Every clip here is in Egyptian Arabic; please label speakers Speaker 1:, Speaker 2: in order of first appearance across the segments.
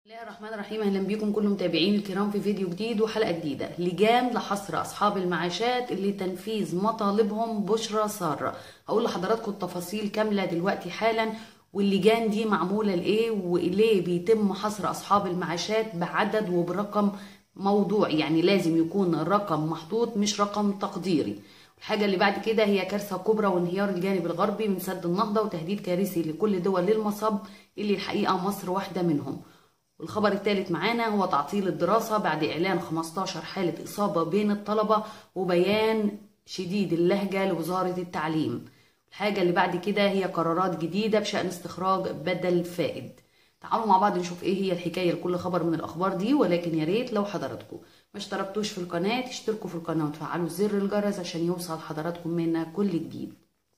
Speaker 1: بسم الله الرحمن الرحيم اهلا بيكم كل متابعين الكرام في فيديو جديد وحلقه جديده لجان لحصر اصحاب المعاشات اللي تنفيذ مطالبهم بشرى ساره هقول لحضراتكم التفاصيل كامله دلوقتي حالا واللجان دي معموله لايه وليه بيتم حصر اصحاب المعاشات بعدد وبرقم موضوعي يعني لازم يكون الرقم محطوط مش رقم تقديري الحاجة اللي بعد كده هي كارثة كبرى وانهيار الجانب الغربي من سد النهضة وتهديد كارثي لكل دول المصب اللي الحقيقة مصر واحدة منهم والخبر الثالث معانا هو تعطيل الدراسة بعد إعلان 15 حالة إصابة بين الطلبة وبيان شديد اللهجة لوزارة التعليم الحاجة اللي بعد كده هي قرارات جديدة بشأن استخراج بدل فائد تعالوا مع بعض نشوف ايه هي الحكاية لكل خبر من الأخبار دي ولكن يا ريت لو حضراتكم ما اشتركتوش في القناة تشتركوا في القناة وتفعلوا زر الجرس عشان يوصل حضراتكم منا كل جديد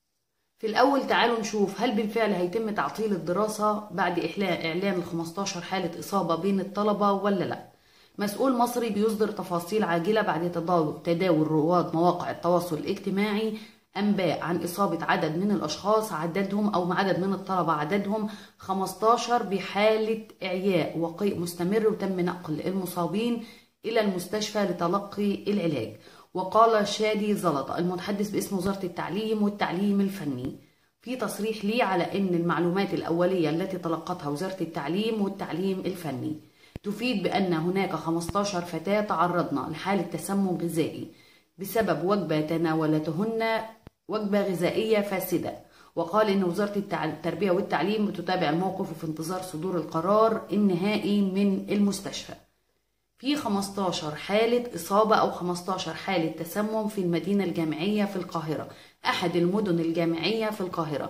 Speaker 1: في الأول تعالوا نشوف هل بالفعل هيتم تعطيل الدراسة بعد إعلان ال 15 حالة إصابة بين الطلبة ولا لأ؟ مسؤول مصري بيصدر تفاصيل عاجلة بعد تداول رواد مواقع التواصل الاجتماعي أنباء عن إصابة عدد من الأشخاص عددهم أو عدد من الطلبة عددهم 15 بحالة إعياء وقيء مستمر وتم نقل المصابين إلى المستشفى لتلقي العلاج وقال شادي زلطة المتحدث باسم وزارة التعليم والتعليم الفني في تصريح لي على أن المعلومات الأولية التي تلقتها وزارة التعليم والتعليم الفني تفيد بأن هناك 15 فتاة تعرضن لحالة تسمم غذائي بسبب وجبة تناولتهن وجبة غذائية فاسدة وقال إن وزارة التربية والتعليم بتتابع الموقف وفي انتظار صدور القرار النهائي من المستشفى في 15 حالة إصابة أو 15 حالة تسمم في المدينة الجامعية في القاهرة أحد المدن الجامعية في القاهرة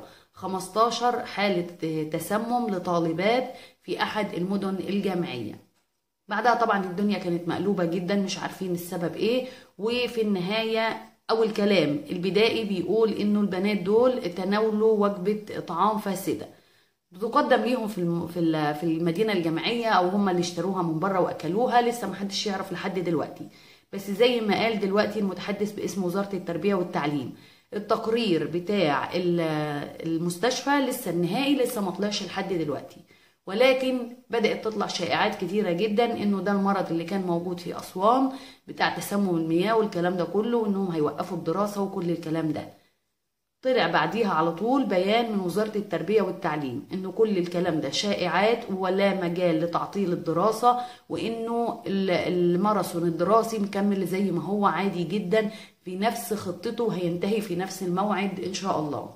Speaker 1: 15 حالة تسمم لطالبات في أحد المدن الجامعية بعدها طبعا الدنيا كانت مقلوبة جدا مش عارفين السبب ايه وفي النهاية أول كلام البدائي بيقول إنه البنات دول تناولوا وجبة طعام فاسدة بتقدم ليهم في في المدينه الجامعيه او هم اللي اشتروها من بره واكلوها لسه محدش يعرف لحد دلوقتي بس زي ما قال دلوقتي المتحدث باسم وزاره التربيه والتعليم التقرير بتاع المستشفى لسه النهائي لسه ما طلعش لحد دلوقتي ولكن بدات تطلع شائعات كتيره جدا انه ده المرض اللي كان موجود في اسوان بتاع تسمم المياه والكلام ده كله وانهم هيوقفوا الدراسه وكل الكلام ده طلع بعديها على طول بيان من وزارة التربية والتعليم انه كل الكلام ده شائعات ولا مجال لتعطيل الدراسة وانه الماراثون الدراسي مكمل زي ما هو عادي جدا في نفس خطته هينتهي في نفس الموعد ان شاء الله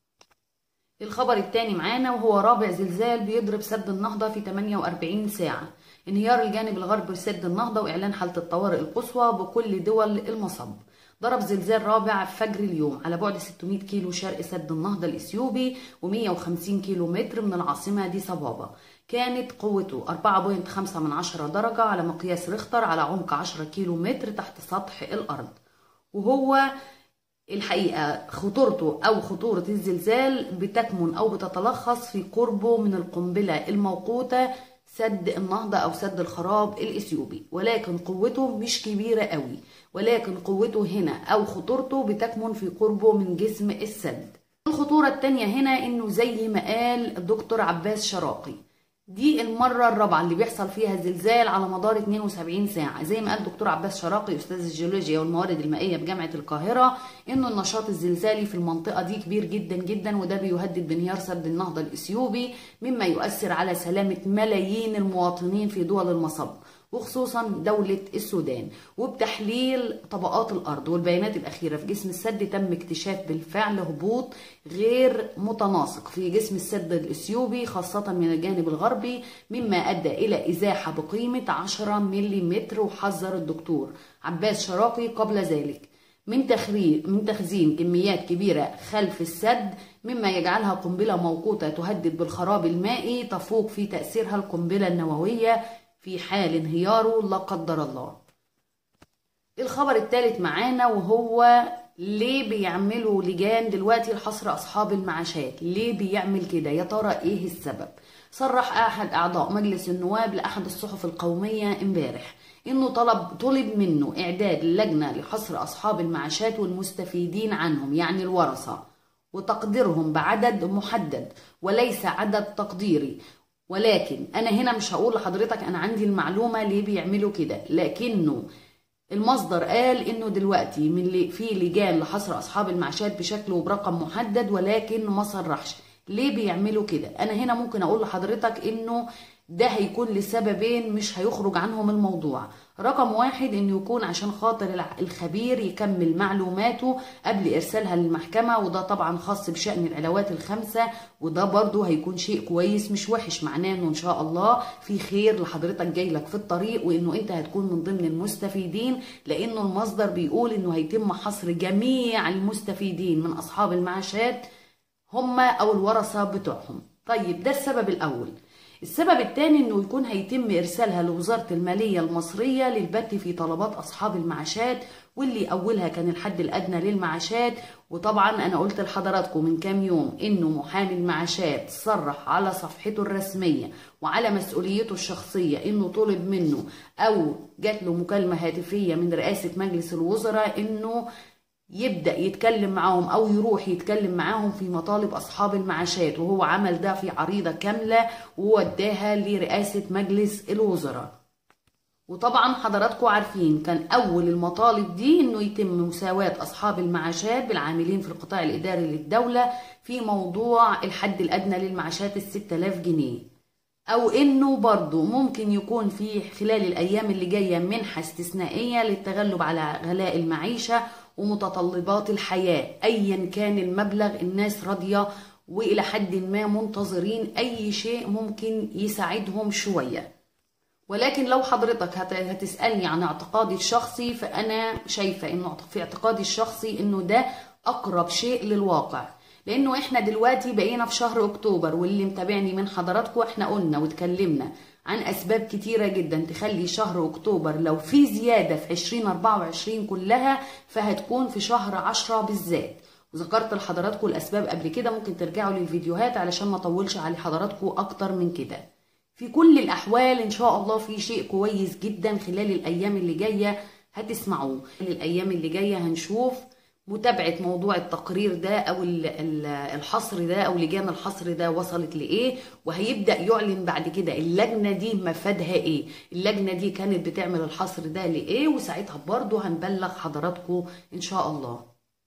Speaker 1: الخبر الثاني معانا وهو رابع زلزال بيضرب سد النهضة في 48 ساعة انهيار الجانب الغربي لسد النهضة واعلان حالة الطوارئ القصوى بكل دول المصب ضرب زلزال رابع فجر اليوم على بعد 600 كيلو شرق سد النهضة الإثيوبي و150 كيلو متر من العاصمة دي صبابة كانت قوته 4.5 من 10 درجة على مقياس ريختر على عمق 10 كيلو متر تحت سطح الأرض وهو الحقيقة خطورته أو خطورة الزلزال بتكمن أو بتتلخص في قربه من القنبلة الموقوتة سد النهضة أو سد الخراب الإثيوبي ولكن قوته مش كبيرة قوي ولكن قوته هنا أو خطورته بتكمن في قربه من جسم السد الخطورة التانية هنا إنه زي ما قال الدكتور عباس شراقي دي المرة الرابعة اللي بيحصل فيها زلزال على مدار 72 ساعة زي ما قال الدكتور عباس شراقي أستاذ الجيولوجيا والموارد المائية بجامعة القاهرة إنه النشاط الزلزالي في المنطقة دي كبير جدا جدا وده بيهدد بانهيار سد النهضة الإثيوبي مما يؤثر على سلامة ملايين المواطنين في دول المصب وخصوصا دولة السودان وبتحليل طبقات الأرض والبيانات الأخيرة في جسم السد تم اكتشاف بالفعل هبوط غير متناسق في جسم السد الإثيوبي خاصة من الجانب الغربي مما أدى إلى إزاحة بقيمة 10 ملم وحذر الدكتور عباس شراقي قبل ذلك من تخريج من تخزين كميات كبيرة خلف السد مما يجعلها قنبلة موقوتة تهدد بالخراب المائي تفوق في تأثيرها القنبلة النووية في حال انهياره لا قدر الله الخبر الثالث معانا وهو ليه بيعملوا لجان دلوقتي لحصر اصحاب المعاشات ليه بيعمل كده يا ترى ايه السبب صرح احد اعضاء مجلس النواب لاحد الصحف القوميه امبارح انه طلب طلب منه اعداد لجنه لحصر اصحاب المعاشات والمستفيدين عنهم يعني الورثه وتقديرهم بعدد محدد وليس عدد تقديري ولكن انا هنا مش هقول لحضرتك انا عندي المعلومه ليه بيعملوا كده لكنه المصدر قال انه دلوقتي من لي في لجان لحصر اصحاب المعاشات بشكل وبرقم محدد ولكن ما صرحش ليه بيعملوا كده انا هنا ممكن اقول لحضرتك انه ده هيكون لسببين مش هيخرج عنهم الموضوع رقم واحد انه يكون عشان خاطر الخبير يكمل معلوماته قبل ارسالها للمحكمة وده طبعا خاص بشأن العلاوات الخمسة وده برضو هيكون شيء كويس مش وحش معناه انه ان شاء الله في خير لحضرتك جاي لك في الطريق وانه انت هتكون من ضمن المستفيدين لانه المصدر بيقول انه هيتم حصر جميع المستفيدين من اصحاب المعاشات هم او الورثة بتوعهم طيب ده السبب الاول السبب الثاني انه يكون هيتم ارسالها لوزاره الماليه المصريه للبت في طلبات اصحاب المعاشات واللي اولها كان الحد الادنى للمعاشات وطبعا انا قلت لحضراتكم من كام يوم انه محامي المعاشات صرح على صفحته الرسميه وعلى مسؤوليته الشخصيه انه طلب منه او جات له مكالمه هاتفيه من رئاسه مجلس الوزراء انه يبدأ يتكلم معاهم أو يروح يتكلم معاهم في مطالب أصحاب المعاشات وهو عمل ده في عريضة كاملة ووداها لرئاسة مجلس الوزراء وطبعا حضراتكم عارفين كان أول المطالب دي إنه يتم مساواة أصحاب المعاشات بالعاملين في القطاع الإداري للدولة في موضوع الحد الأدنى للمعاشات الستة آلاف جنيه أو إنه برضه ممكن يكون في خلال الأيام اللي جاية منحة استثنائية للتغلب على غلاء المعيشة ومتطلبات الحياة أيا كان المبلغ الناس راضية وإلى حد ما منتظرين أي شيء ممكن يساعدهم شوية ولكن لو حضرتك هتسألني عن اعتقادي الشخصي فأنا شايفة إنه في اعتقادي الشخصي إنه ده أقرب شيء للواقع لأنه إحنا دلوقتي بقينا في شهر أكتوبر واللي متابعني من حضراتكم إحنا قلنا واتكلمنا عن أسباب كتيرة جدا تخلي شهر أكتوبر لو في زيادة في 2024 كلها فهتكون في شهر 10 بالذات وذكرت لحضراتكم الأسباب قبل كده ممكن ترجعوا للفيديوهات علشان ما أطولش على حضراتكم أكتر من كده في كل الأحوال إن شاء الله في شيء كويس جدا خلال الأيام اللي جاية هتسمعوه الأيام اللي جاية هنشوف متابعة موضوع التقرير ده أو الحصر ده أو لجان الحصر ده وصلت لإيه وهيبدأ يعلن بعد كده اللجنة دي مفادها إيه اللجنة دي كانت بتعمل الحصر ده لإيه وساعتها برضو هنبلغ حضراتكم إن شاء الله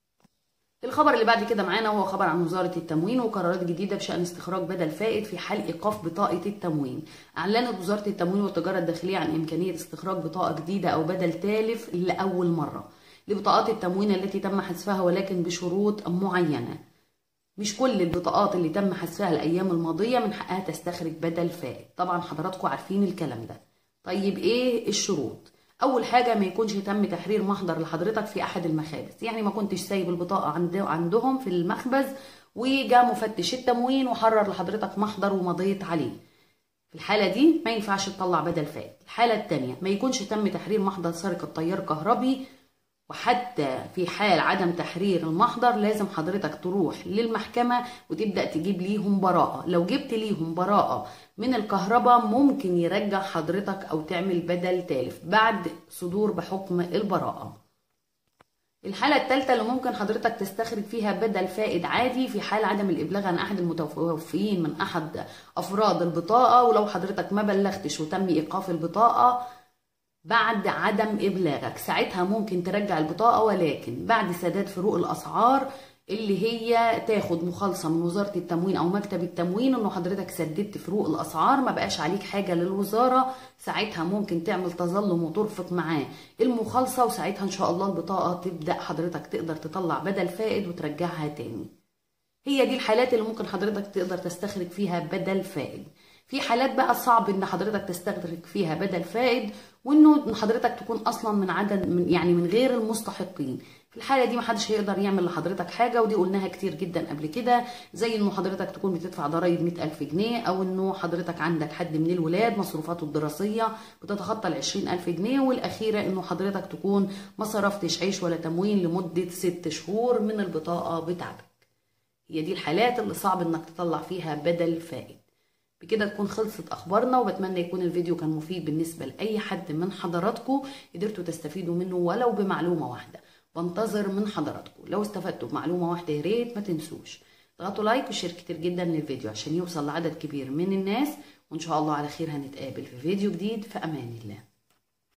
Speaker 1: الخبر اللي بعد كده معانا هو خبر عن وزارة التموين وقرارات جديدة بشأن استخراج بدل فائد في حال إيقاف بطاقة التموين. أعلنت وزارة التموين والتجارة الداخلية عن إمكانية استخراج بطاقة جديدة أو بدل تالف لأول مرة. لبطاقات التموين التي تم حذفها ولكن بشروط معينة مش كل البطاقات اللي تم حذفها الأيام الماضية من حقها تستخرج بدل فائد طبعا حضراتكم عارفين الكلام ده طيب إيه الشروط أول حاجة ما يكونش تم تحرير محضر لحضرتك في أحد المخابز يعني ما كنتش سايب البطاقة عندهم في المخبز وجا مفتش التموين وحرر لحضرتك محضر ومضيت عليه في الحالة دي ما ينفعش تطلع بدل فائد الحالة التانية ما يكونش تم تحرير محضر سرقة طيار كهربي وحتى في حال عدم تحرير المحضر لازم حضرتك تروح للمحكمة وتبدأ تجيب ليهم براءة لو جبت ليهم براءة من الكهرباء ممكن يرجع حضرتك أو تعمل بدل تالف بعد صدور بحكم البراءة الحالة الثالثة اللي ممكن حضرتك تستخرج فيها بدل فائد عادي في حال عدم الإبلاغ عن أحد المتوفيين من أحد أفراد البطاقة ولو حضرتك ما بلغتش وتم إيقاف البطاقة بعد عدم إبلاغك ساعتها ممكن ترجع البطاقة ولكن بعد سداد فروق الأسعار اللي هي تاخد مخالصة من وزارة التموين أو مكتب التموين إنه حضرتك سددت فروق الأسعار ما بقاش عليك حاجة للوزارة ساعتها ممكن تعمل تظلم وترفق معاه المخالصة وساعتها إن شاء الله البطاقة تبدأ حضرتك تقدر تطلع بدل فائد وترجعها تاني هي دي الحالات اللي ممكن حضرتك تقدر تستخرج فيها بدل فائد في حالات بقى صعب ان حضرتك تستخرج فيها بدل فائد وانه حضرتك تكون اصلا من عدد من يعني من غير المستحقين في الحاله دي محدش هيقدر يعمل لحضرتك حاجه ودي قلناها كتير جدا قبل كده زي انه حضرتك تكون بتدفع ضرائب 100000 جنيه او انه حضرتك عندك حد من الولاد مصروفاته الدراسيه بتتخطى ال 20000 جنيه والاخيره انه حضرتك تكون ما صرفتش عيش ولا تموين لمده ست شهور من البطاقه بتاعتك هي دي الحالات اللي صعب انك تطلع فيها بدل فائد بكده تكون خلصت اخبارنا وبتمنى يكون الفيديو كان مفيد بالنسبه لاي حد من حضراتكم قدرتوا تستفيدوا منه ولو بمعلومه واحده بنتظر من حضراتكم لو استفدتوا بمعلومه واحده يا ريت ما تنسوش اضغطوا لايك وشير كتير جدا للفيديو عشان يوصل لعدد كبير من الناس وإن شاء الله على خير هنتقابل في فيديو جديد في أمان الله